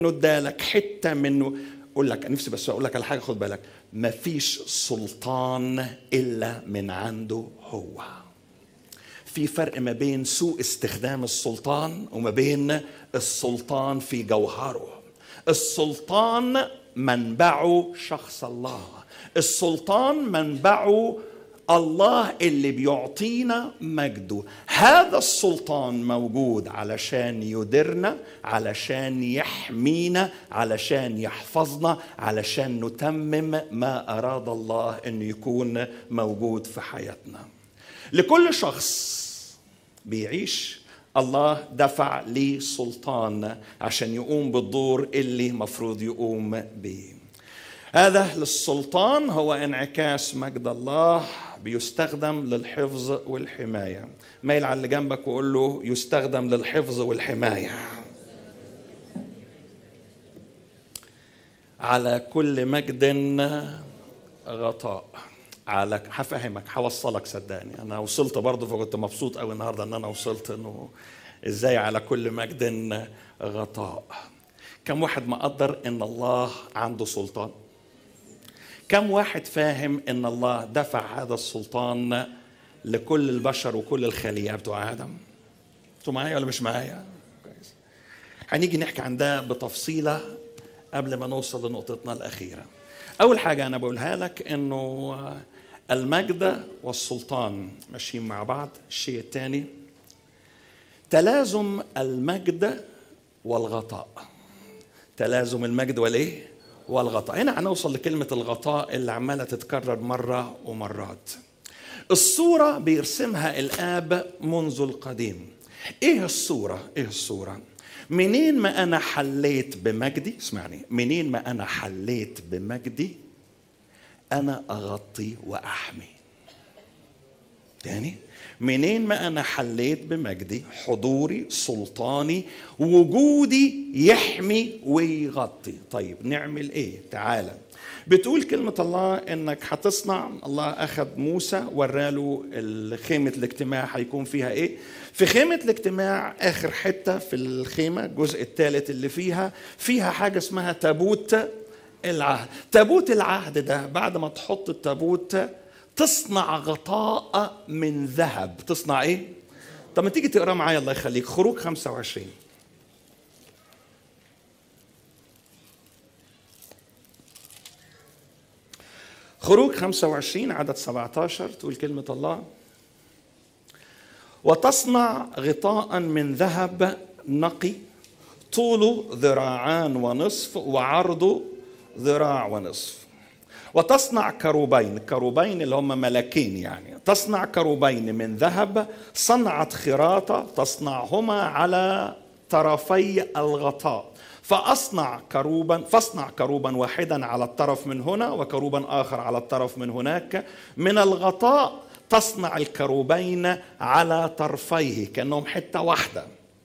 ادالك حته منه اقول لك نفسي بس اقول لك على حاجه خد بالك مفيش سلطان الا من عنده هو في فرق ما بين سوء استخدام السلطان وما بين السلطان في جوهره السلطان منبعه شخص الله السلطان منبعه الله اللي بيعطينا مجده هذا السلطان موجود علشان يدرنا علشان يحمينا علشان يحفظنا علشان نتمم ما اراد الله انه يكون موجود في حياتنا لكل شخص بيعيش الله دفع ليه سلطان عشان يقوم بالدور اللي مفروض يقوم به هذا للسلطان هو انعكاس مجد الله بيستخدم للحفظ والحماية ميل على اللي جنبك وقول له يستخدم للحفظ والحماية على كل مجد غطاء على هفهمك هوصلك صدقني انا وصلت برضه فكنت مبسوط قوي النهارده ان انا وصلت انه ازاي على كل مجد غطاء كم واحد مقدر ان الله عنده سلطان كم واحد فاهم ان الله دفع هذا السلطان لكل البشر وكل الخليقه بتوع ادم انتوا معايا ولا مش معايا كويس هنيجي نحكي عن ده بتفصيله قبل ما نوصل لنقطتنا الاخيره اول حاجه انا بقولها لك انه المجد والسلطان ماشيين مع بعض الشيء الثاني تلازم المجد والغطاء تلازم المجد والايه والغطاء هنا هنوصل لكلمة الغطاء اللي عمالة تتكرر مرة ومرات الصورة بيرسمها الآب منذ القديم إيه الصورة؟ إيه الصورة؟ منين ما أنا حليت بمجدي اسمعني منين ما أنا حليت بمجدي أنا أغطي وأحمي تاني منين ما أنا حليت بمجدي حضوري سلطاني وجودي يحمي ويغطي طيب نعمل إيه تعالى بتقول كلمة الله إنك هتصنع الله أخذ موسى وراله خيمة الاجتماع هيكون فيها إيه في خيمة الاجتماع آخر حتة في الخيمة الجزء الثالث اللي فيها فيها حاجة اسمها تابوت العهد تابوت العهد ده بعد ما تحط التابوت تصنع غطاء من ذهب تصنع ايه طب ما تيجي تقرا معايا الله يخليك خروج 25 خروج 25 عدد 17 تقول كلمة الله وتصنع غطاء من ذهب نقي طوله ذراعان ونصف وعرضه ذراع ونصف وتصنع كروبين كروبين اللي هم ملكين يعني تصنع كروبين من ذهب صنعت خراطة تصنعهما على طرفي الغطاء فأصنع كروبا فاصنع كروبا واحدا على الطرف من هنا وكروبا آخر على الطرف من هناك من الغطاء تصنع الكروبين على طرفيه كأنهم حتة واحدة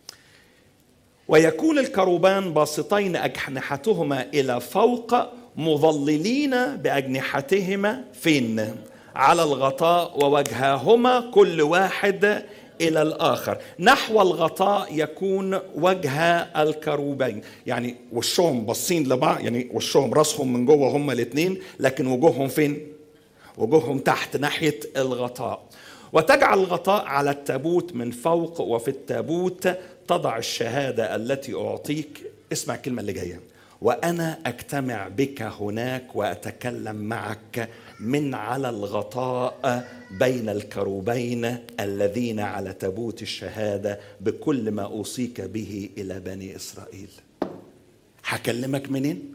ويكون الكروبان باسطين أجنحتهما إلى فوق مظللين باجنحتهما فين على الغطاء ووجهاهما كل واحد الى الاخر نحو الغطاء يكون وجه الكروبين يعني وشهم باصين لبعض يعني وشهم راسهم من جوه هما الاثنين لكن وجوههم فين وجوههم تحت ناحيه الغطاء وتجعل الغطاء على التابوت من فوق وفي التابوت تضع الشهاده التي اعطيك اسمع الكلمه اللي جايه وانا اجتمع بك هناك واتكلم معك من على الغطاء بين الكروبين الذين على تابوت الشهاده بكل ما اوصيك به الى بني اسرائيل هكلمك منين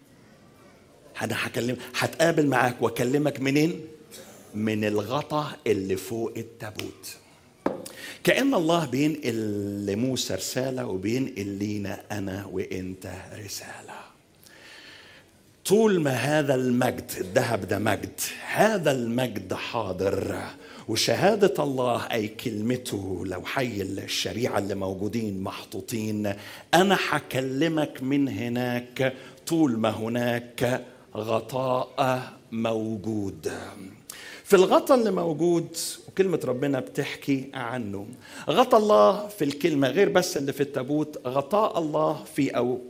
انا هكلم هتقابل معاك واكلمك منين من الغطاء اللي فوق التابوت كأن الله بينقل لموسى رسالة وبينقل لينا أنا وإنت رسالة طول ما هذا المجد الذهب ده مجد هذا المجد حاضر وشهادة الله أي كلمته لو حي الشريعة اللي موجودين محطوطين أنا هكلمك من هناك طول ما هناك غطاء موجود في الغطاء اللي موجود وكلمة ربنا بتحكي عنه غطى الله في الكلمة غير بس اللي في التابوت غطاء الله في أو